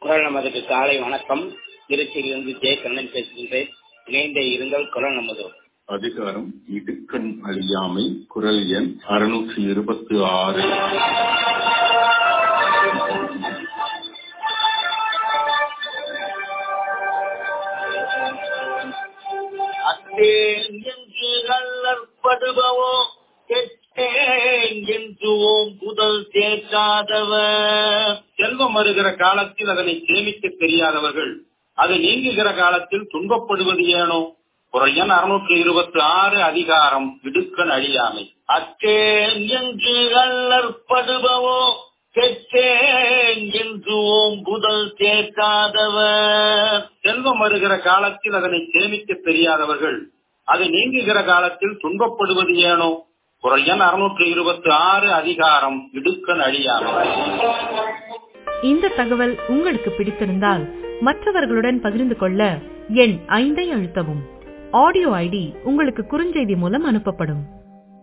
குரல் நமதுக்கு காலை வணக்கம் திருச்சியிலிருந்து ஜெய கண்ணன் பேசுகின்றேன் இணைந்தே இருங்கள் குரல் நமது அதிகாரம் இடுக்கண் அழியாமை குரல் எண் அறுநூற்றி இருபத்தி ஆறு அத்தேன் என்று கல்லற்படுபவோ கெட்டேன் என்று ஓம் புதல் சேர்க்காதவர் செல்வம் வருகிற காலத்தில் அதனை சேமிக்க தெரியாதவர்கள் அது நீங்குகிற காலத்தில் துன்பப்படுவது ஏனோ குரல் எண் அறுநூற்றி இருபத்தி ஆறு அதிகாரம் இடுக்கண் அழியாமை அத்தேன் என்று கல்லற்படுபவோ கெட்டேன் என்று ஓம் புதல் சேர்க்காதவர் செல்வம் வருகிற காலத்தில் அதனை சேமிக்க தெரியாதவர்கள் அது நீங்குகிற காலத்தில் துன்பப்படுவது ஏனோ குரல் எண் அறுநூற்றி இருபத்தி ஆறு அதிகாரம் இடுக்கண் அழியாமை இந்த தகவல் உங்களுக்கு பிடித்திருந்தால் மற்றவர்களுடன் பகிர்ந்து கொள்ள எண் ஐந்தை அழுத்தவும் ஆடியோ ஐடி உங்களுக்கு குறுஞ்செய்தி மூலம் அனுப்பப்படும்